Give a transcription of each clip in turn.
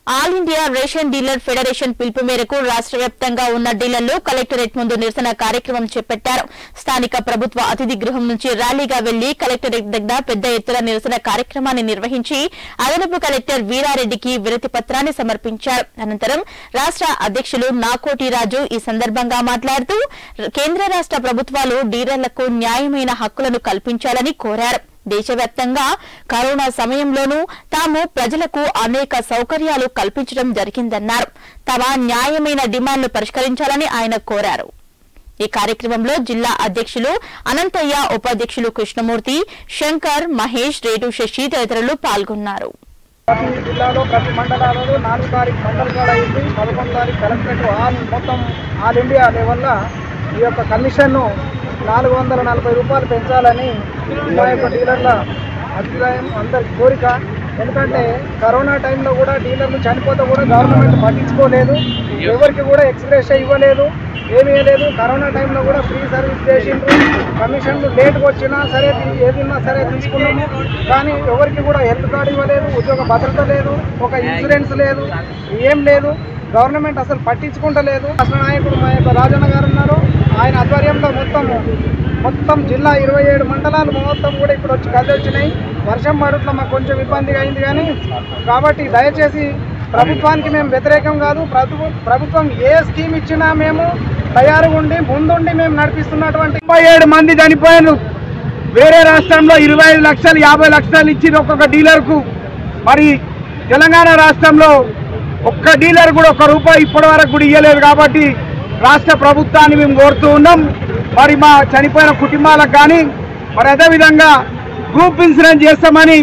all India ration dealer federation పిలుపు మేరకు రాష్ట్ర వ్యాప్తంగా ఉన్న డీలర్లు కలెక్టరేట్ ముందు నిరసన కార్యక్రమం చేపట్టారు స్థానిక ప్రభుత్వ అతిథి గృహం నుంచి ర్యాలీగా వెళ్లి కలెక్టరేట్ దగ్గర పెద్ద ఎత్తున నిరసన కార్యక్రమాన్ని నిర్వహించి అదనపు కలెక్టర్ వీరారెడ్డికి వినతి పత్రాన్ని సమర్పించారు అనంతరం రాష్ట్ర అధ్యక్షులు నాకోటి రాజు ఈ సందర్భంగా మాట్లాడుతూ కేంద్ర రాష్ట్ర ప్రభుత్వాలు డీలర్లకు న్యాయమైన హక్కులను కల్పించాలని కోరారు దేశవ్యాప్తంగా కరోనా సమయంలోనూ తాము ప్రజలకు అనేక సౌకర్యాలు కల్పించడం జరిగిందన్నారు తమ న్యాయమైన డిమాండ్లు పరిష్కరించాలని ఆయన కోరారు ఈ కార్యక్రమంలో జిల్లా అధ్యక్షులు అనంతయ్య ఉపాధ్యక్షులు కృష్ణమూర్తి శంకర్ మహేష్ రేటు శశి తదితరులు పాల్గొన్నారు ప్రతి జిల్లాలో ప్రతి మండలాలలో నాలుగు తారీఖు మండల కాడ అయింది పదకొండు తారీఖు కలెక్టరేట్ ఆల్ మొత్తం ఆల్ ఇండియా లెవెల్లో ఈ యొక్క కమిషన్ను నాలుగు వందల నలభై రూపాయలు పెంచాలని మా యొక్క డీలర్ల అభిప్రాయం అందరి కోరిక ఎందుకంటే కరోనా టైంలో కూడా డీలర్లు చనిపోతే కూడా గవర్నమెంట్ పట్టించుకోలేదు ఎవరికి కూడా ఎక్స్ప్రెస్ ఇవ్వలేదు ఏమీ లేదు కరోనా టైంలో కూడా ఫ్రీ సర్వీస్ చేసిండ్రు కమిషన్లు లేట్గా వచ్చినా సరే తీ- ఏది ఉన్నా సరే తీసుకున్నాము కానీ ఎవరికి కూడా హెల్త్ కార్డు ఇవ్వలేదు ఉద్యోగ భద్రత లేదు ఒక ఇన్సూరెన్స్ లేదు ఏం లేదు గవర్నమెంట్ అసలు పట్టించుకుంటలేదు అసలు నాయకుడు మా యొక్క రాజన్న గారు ఉన్నారు ఆయన ఆధ్వర్యంలో మొత్తం మొత్తం జిల్లా ఇరవై ఏడు మండలాలు మొత్తం కూడా ఇప్పుడు వచ్చి కలిసి వచ్చినాయి వర్షం పడుట్ల మాకు కొంచెం ఇబ్బందిగా అయింది కానీ కాబట్టి దయచేసి ప్రభుత్వానికి మేము వ్యతిరేకం కాదు ప్రభు ప్రభుత్వం ఏ స్కీమ్ ఇచ్చినా మేము తయారుగా ఉండి ముందుండి మేము నడిపిస్తున్నటువంటి ముప్పై ఏడు మంది చనిపోయారు వేరే రాష్ట్రంలో ఇరవై ఐదు లక్షలు యాభై లక్షలు ఇచ్చి ఒక్కొక్క డీలర్కు మరి తెలంగాణ రాష్ట్రంలో ఒక్క డీలర్ కూడా ఒక్క రూపాయి ఇప్పటి వరకు కూడా ఇవ్వలేదు కాబట్టి రాష్ట్ర ప్రభుత్వాన్ని మేము కోరుతూ ఉన్నాం మరి మా చనిపోయిన కుటుంబాలకు కానీ మరి అదేవిధంగా గ్రూప్ ఇన్సూరెన్స్ చేస్తామని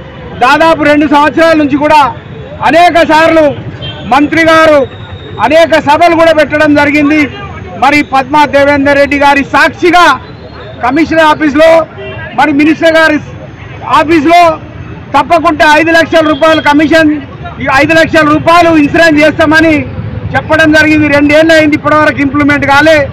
దాదాపు రెండు సంవత్సరాల నుంచి కూడా అనేక సార్లు మంత్రి గారు అనేక సభలు కూడా పెట్టడం జరిగింది మరి పద్మా దేవేందర్ రెడ్డి గారి సాక్షిగా కమిషనర్ ఆఫీస్లో మరి మినిస్టర్ గారి ఆఫీస్లో తప్పకుండా ఐదు లక్షల రూపాయలు కమిషన్ ఈ ఐదు లక్షల రూపాయలు ఇన్సూరెన్స్ చేస్తామని చెప్పడం జరిగింది రెండేళ్ళు అయింది ఇప్పటివరకు ఇంప్లిమెంట్ కాలే